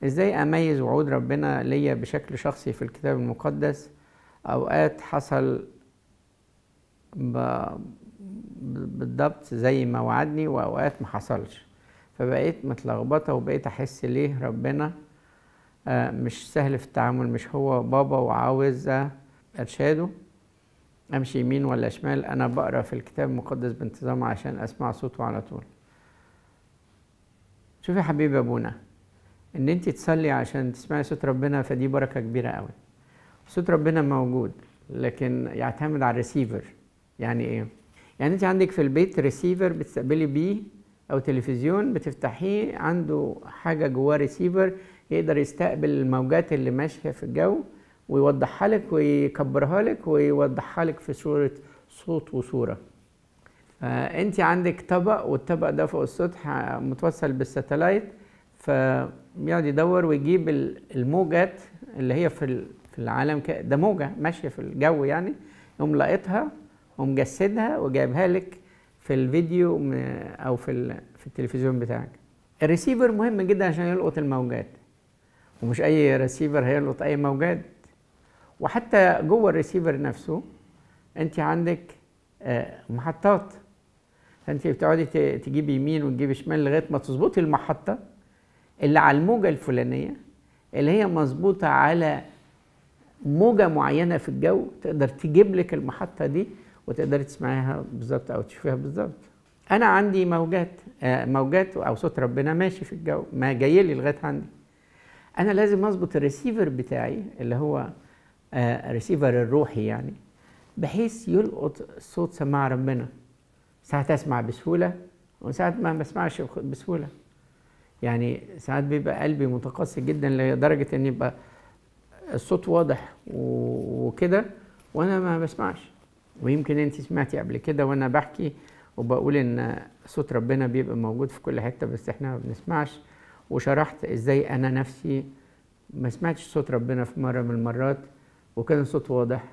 ازاي اميز وعود ربنا ليا بشكل شخصي في الكتاب المقدس اوقات حصل ب... بالضبط زي ما وعدني واوقات ما حصلش فبقيت متلخبطه وبقيت احس ليه ربنا آه، مش سهل في التعامل مش هو بابا وعاوز ارشاده امشي يمين ولا شمال انا بقرا في الكتاب المقدس بانتظام عشان اسمع صوته على طول شوف يا حبيبي ابونا ان انت تصلي عشان تسمعي صوت ربنا فدي بركه كبيره قوي صوت ربنا موجود لكن يعتمد على الريسيفر يعني ايه يعني انت عندك في البيت ريسيفر بتستقبلي بيه او تلفزيون بتفتحيه عنده حاجه جواه ريسيفر يقدر يستقبل الموجات اللي ماشيه في الجو ويوضحها لك ويكبرها لك ويوضحها لك في صوره صوت وصوره فانت عندك طبق والطبق ده فوق السطح متوصل بالساتلايت فبيقعد يدور ويجيب الموجات اللي هي في في العالم ده موجه ماشيه في الجو يعني يقوم لاقطها ومجسدها وجايبها لك في الفيديو او في في التلفزيون بتاعك الريسيفر مهم جدا عشان يلقط الموجات ومش اي ريسيفر هيلقط اي موجات وحتى جوه الريسيفر نفسه انت عندك محطات فانت بتقعدي تجيبي يمين وتجيبي شمال لغايه ما تظبطي المحطه اللي على الموجه الفلانيه اللي هي مظبوطه على موجه معينه في الجو تقدر تجيب لك المحطه دي وتقدري تسمعيها بالظبط او تشوفيها بالظبط انا عندي موجات موجات او صوت ربنا ماشي في الجو ما جاي لي لغايه عندي انا لازم اظبط الريسيفر بتاعي اللي هو الريسيفر الروحي يعني بحيث يلقط صوت سماع ربنا ساعات اسمع بسهوله وساعات ما بسمعش بسهوله يعني ساعات بيبقى قلبي متقصي جدا لدرجه ان يبقى الصوت واضح وكده وانا ما بسمعش ويمكن انت سمعتي قبل كده وانا بحكي وبقول ان صوت ربنا بيبقى موجود في كل حته بس احنا ما بنسمعش وشرحت ازاي انا نفسي ما سمعتش صوت ربنا في مره من المرات وكان الصوت واضح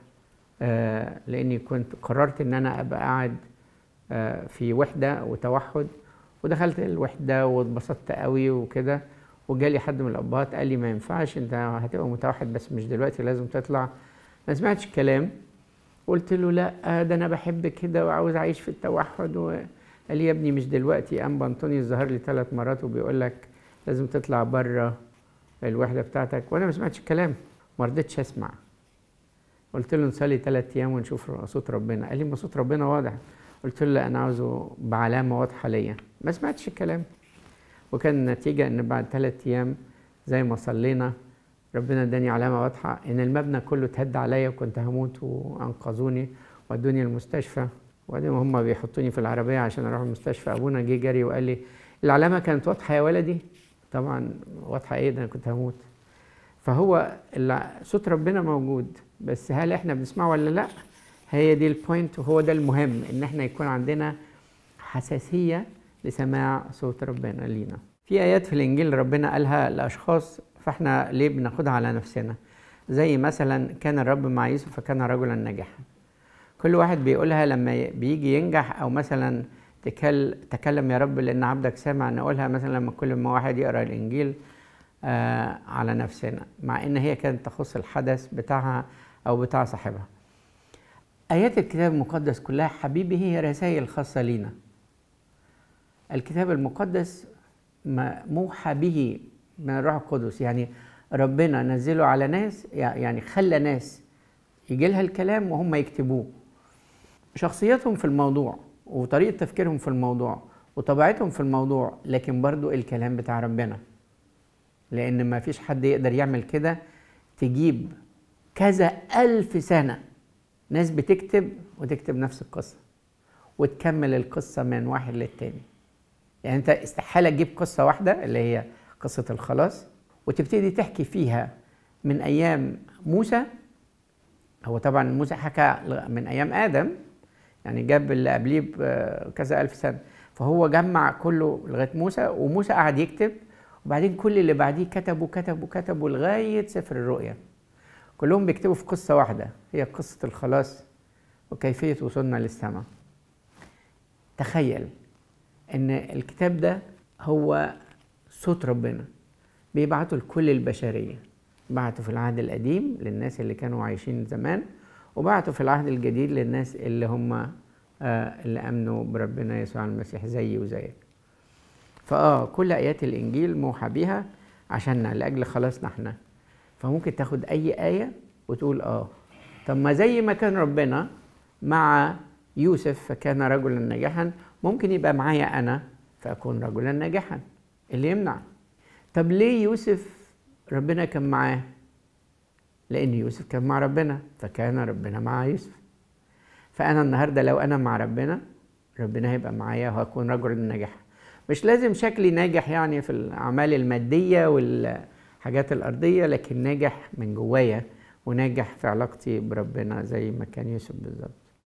آه لاني كنت قررت ان انا ابقى قاعد آه في وحده وتوحد ودخلت الوحده واتبسطت قوي وكده وجالي حد من الابهات قال لي ما ينفعش انت هتبقى متوحد بس مش دلوقتي لازم تطلع ما سمعتش الكلام قلت له لا ده انا بحب كده وعاوز اعيش في التوحد وقال لي يا ابني مش دلوقتي قام بانطونيوس ظهر لي ثلاث مرات وبيقول لك لازم تطلع بره الوحده بتاعتك وانا ما سمعتش الكلام ما رضيتش اسمع قلت له نصلي ثلاث ايام ونشوف صوت ربنا قال لي ما صوت ربنا واضح قلت له لا انا عاوزه بعلامه واضحه ليا ما سمعتش الكلام وكان النتيجه ان بعد ثلاث ايام زي ما صلينا ربنا اداني علامه واضحه ان المبنى كله اتهد عليا وكنت هموت وانقذوني ودوني المستشفى وبعدين هم بيحطوني في العربيه عشان اروح المستشفى ابونا جه جري وقال لي العلامه كانت واضحه يا ولدي طبعا واضحه ايه ده انا كنت هموت فهو صوت ربنا موجود بس هل احنا بنسمعه ولا لا هي دي البوينت وهو ده المهم ان احنا يكون عندنا حساسيه لسماع صوت ربنا لينا في ايات في الانجيل ربنا قالها لاشخاص فاحنا ليه بناخدها على نفسنا زي مثلا كان الرب مع يوسف فكان رجلا ناجحا كل واحد بيقولها لما بيجي ينجح او مثلا تكل تكلم يا رب لان عبدك سامع نقولها مثلا لما كل ما واحد يقرا الانجيل آه على نفسنا مع ان هي كانت تخص الحدث بتاعها او بتاع صاحبها ايات الكتاب المقدس كلها حبيبي هي رسائل خاصه لينا الكتاب المقدس موحى به من الروح القدس يعني ربنا نزله على ناس يعني خلى ناس يجي لها الكلام وهم يكتبوه شخصيتهم في الموضوع وطريقة تفكيرهم في الموضوع وطبيعتهم في الموضوع لكن برضو الكلام بتاع ربنا لأن ما فيش حد يقدر يعمل كده تجيب كذا ألف سنة ناس بتكتب وتكتب نفس القصة وتكمل القصة من واحد للتاني يعني انت استحالة تجيب قصة واحدة اللي هي قصة الخلاص وتبتدي تحكي فيها من أيام موسى هو طبعا موسى حكى من أيام آدم يعني جاب اللي قبليه كذا ألف سنة فهو جمع كله لغاية موسى وموسى قعد يكتب وبعدين كل اللي بعديه كتبوا كتبوا كتبوا لغاية سفر الرؤيا كلهم بيكتبوا في قصة واحدة هي قصة الخلاص وكيفية وصولنا للسماء تخيل ان الكتاب ده هو صوت ربنا بيبعتوا لكل البشرية بعتوا في العهد القديم للناس اللي كانوا عايشين زمان وبعتوا في العهد الجديد للناس اللي هم آه اللي امنوا بربنا يسوع المسيح زيي وزيك فاه كل ايات الانجيل موحى بيها عشاننا لاجل خلاصنا احنا فممكن تاخد اي ايه وتقول اه طب ما زي ما كان ربنا مع يوسف فكان رجلا ناجحا ممكن يبقى معايا انا فاكون رجلا ناجحا اللي يمنع طب ليه يوسف ربنا كان معاه لان يوسف كان مع ربنا فكان ربنا مع يوسف فانا النهارده لو انا مع ربنا ربنا هيبقى معايا وهكون رجل ناجح مش لازم شكلي ناجح يعني في الاعمال الماديه والحاجات الارضيه لكن ناجح من جوايا وناجح في علاقتي بربنا زي ما كان يوسف بالظبط